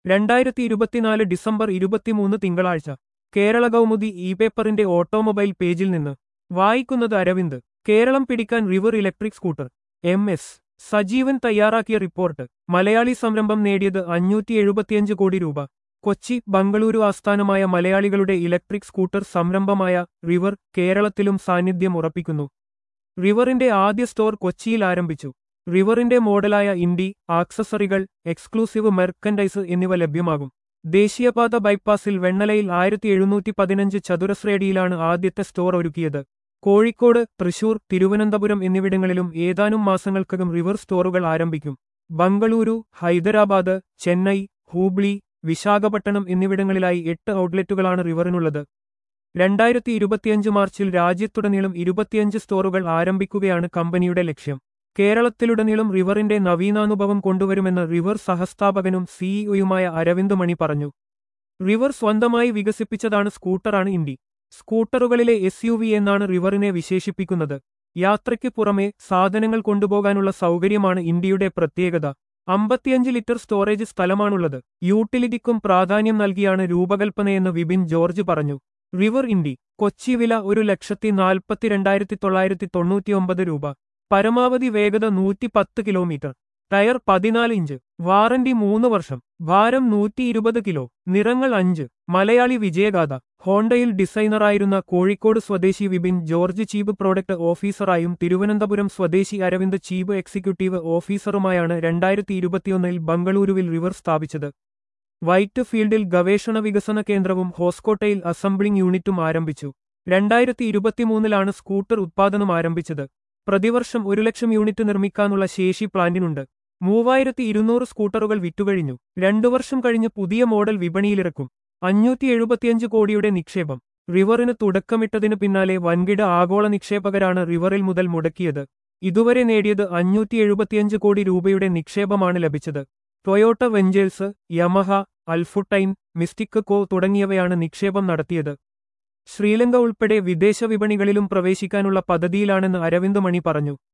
രണ്ടായിരത്തി ഇരുപത്തിനാല് ഡിസംബർ ഇരുപത്തിമൂന്ന് തിങ്കളാഴ്ച കേരള കൗമുദി ഇ പേപ്പറിന്റെ ഓട്ടോമൊബൈൽ പേജിൽ നിന്ന് വായിക്കുന്നത് അരവിന്ദ് കേരളം പിടിക്കാൻ River electric scooter M S Sajeevan തയ്യാറാക്കിയ റിപ്പോർട്ട് മലയാളി സംരംഭം നേടിയത് അഞ്ഞൂറ്റി എഴുപത്തിയഞ്ച് കോടി രൂപ കൊച്ചി ബംഗളൂരു ആസ്ഥാനമായ മലയാളികളുടെ ഇലക്ട്രിക് സ്കൂട്ടർ സംരംഭമായ റിവർ കേരളത്തിലും സാന്നിധ്യം ഉറപ്പിക്കുന്നു റിവറിന്റെ ആദ്യ സ്റ്റോർ കൊച്ചിയിൽ ആരംഭിച്ചു റിവറിന്റെ മോഡലായ ഇൻഡി ആക്സസറികൾ എക്സ്ക്ലൂസീവ് മെർക്കൻഡൈസ് എന്നിവ ലഭ്യമാകും ദേശീയപാത ബൈപ്പാസിൽ വെണ്ണലയിൽ ആയിരത്തി എഴുന്നൂറ്റി പതിനഞ്ച് ചതുരശ്രേടിയിലാണ് ആദ്യത്തെ സ്റ്റോർ ഒരുക്കിയത് കോഴിക്കോട് തൃശൂർ തിരുവനന്തപുരം എന്നിവിടങ്ങളിലും ഏതാനും മാസങ്ങൾക്കകം റിവർ സ്റ്റോറുകൾ ആരംഭിക്കും ബംഗളൂരു ഹൈദരാബാദ് ചെന്നൈ ഹൂബ്ലി വിശാഖപട്ടണം എന്നിവിടങ്ങളിലായി എട്ട് ഔട്ട്ലെറ്റുകളാണ് റിവറിനുള്ളത് രണ്ടായിരത്തി ഇരുപത്തിയഞ്ച് മാർച്ചിൽ രാജ്യത്തുടനീളം ഇരുപത്തിയഞ്ച് സ്റ്റോറുകൾ ആരംഭിക്കുകയാണ് കമ്പനിയുടെ ലക്ഷ്യം കേരളത്തിലുടനീളം റിവറിന്റെ നവീനാനുഭവം കൊണ്ടുവരുമെന്ന് റിവർ സഹസ്ഥാപകനും സിഇഒയുമായ അരവിന്ദ് മണി പറഞ്ഞു റിവർ സ്വന്തമായി വികസിപ്പിച്ചതാണ് സ്കൂട്ടറാണ് ഇൻഡി സ്കൂട്ടറുകളിലെ എസ് യു വി എന്നാണ് റിവറിനെ വിശേഷിപ്പിക്കുന്നത് യാത്രയ്ക്ക് പുറമെ സാധനങ്ങൾ കൊണ്ടുപോകാനുള്ള സൗകര്യമാണ് ഇന്ത്യയുടെ പ്രത്യേകത അമ്പത്തിയഞ്ച് ലിറ്റർ സ്റ്റോറേജ് സ്ഥലമാണുള്ളത് യൂട്ടിലിറ്റിക്കും പ്രാധാന്യം നൽകിയാണ് രൂപകൽപ്പനയെന്ന് വിപിൻ ജോർജ് പറഞ്ഞു റിവർ ഇൻഡി കൊച്ചി വില ഒരു ലക്ഷത്തി നാൽപ്പത്തിരണ്ടായിരത്തി തൊള്ളായിരത്തി തൊണ്ണൂറ്റിയൊമ്പത് രൂപ പരമാവധി വേഗത നൂറ്റി പത്ത് കിലോമീറ്റർ ടയർ പതിനാല് ഇഞ്ച് വാറന്റി മൂന്ന് വർഷം ഭാരം നൂറ്റി ഇരുപത് കിലോ നിറങ്ങൾ അഞ്ച് മലയാളി വിജയഗാഥ ഹോണ്ടയിൽ ഡിസൈനറായിരുന്ന കോഴിക്കോട് സ്വദേശി വിപിൻ ജോർജ് ചീഫ് പ്രോഡക്റ്റ് ഓഫീസറായും തിരുവനന്തപുരം സ്വദേശി അരവിന്ദ് ചീഫ് എക്സിക്യൂട്ടീവ് ഓഫീസറുമായാണ് രണ്ടായിരത്തി ഇരുപത്തിയൊന്നിൽ ബംഗളൂരുവിൽ റിവർ സ്ഥാപിച്ചത് വൈറ്റ് ഫീൽഡിൽ ഗവേഷണ വികസന കേന്ദ്രവും ഹോസ്കോട്ടയിൽ അസംബ്ലിംഗ് യൂണിറ്റും ആരംഭിച്ചു രണ്ടായിരത്തി ഇരുപത്തിമൂന്നിലാണ് സ്കൂട്ടർ ഉത്പാദനം ആരംഭിച്ചത് പ്രതിവർഷം ഒരു ലക്ഷം യൂണിറ്റ് നിർമ്മിക്കാനുള്ള ശേഷി പ്ലാന്റിനുണ്ട് മൂവായിരത്തി ഇരുന്നൂറ് സ്കൂട്ടറുകൾ വിറ്റുകഴിഞ്ഞു രണ്ടു വർഷം കഴിഞ്ഞ് പുതിയ മോഡൽ വിപണിയിലിറക്കും അഞ്ഞൂറ്റി എഴുപത്തിയഞ്ച് കോടിയുടെ നിക്ഷേപം റിവറിന് തുടക്കമിട്ടതിനു പിന്നാലെ വൻകിട ആഗോള നിക്ഷേപകരാണ് റിവറിൽ മുതൽ മുടക്കിയത് ഇതുവരെ നേടിയത് അഞ്ഞൂറ്റി എഴുപത്തിയഞ്ച് കോടി രൂപയുടെ നിക്ഷേപമാണ് ലഭിച്ചത് Toyota Ventures Yamaha Al Futtaim Mistic Co തുടങ്ങിയവയാണ് നിക്ഷേപം നടത്തിയത് ശ്രീലങ്ക ഉൾപ്പെടെ വിദേശ വിപണികളിലും പ്രവേശിക്കാനുള്ള പദ്ധതിയിലാണെന്ന് അരവിന്ദ് മണി പറഞ്ഞു